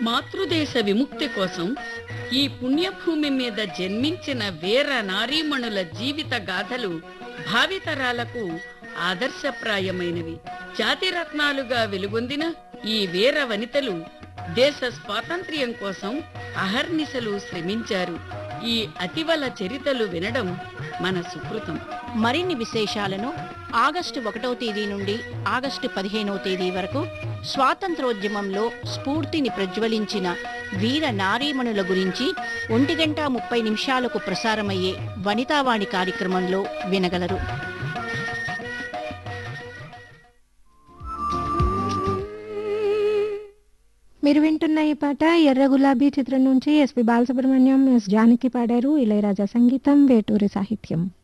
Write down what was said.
మాతృదేశ విముక్తి కోసం ఈ పుణ్యభూమి మీద జన్మించిన వీర నారీమణుల జీవిత గాథలు భావితరాలకు ఆదర్శప్రాయమైనవి జాతిరత్నాలుగా వెలుగొందిన ఈ వీర వనితలు దేశ స్వాతంత్ర్యం కోసం అహర్నిశలు శ్రమించారు ఈ అతివల చరితలు వినడం మన సుకృతం మరిన్ని విశేషాలను ఆగస్టు ఒకటవ తేదీ నుండి ఆగస్టు పదిహేనవ తేదీ వరకు స్వాతంత్రోద్యమంలో స్ఫూర్తిని ప్రజ్వలించిన వీర నారీమణుల గురించి ఒంటి గంట ముప్పై నిమిషాలకు ప్రసారమయ్యే వనితావాణి కార్యక్రమంలో వినగలరు మీరు వింటున్న ఈ పాట ఎర్ర గులాబీ చిత్రం నుంచి ఎస్పి బాలసుబ్రహ్మణ్యం ఎస్ జానకి పాడారు ఇళయరాజా సంగీతం వేటూరి సాహిత్యం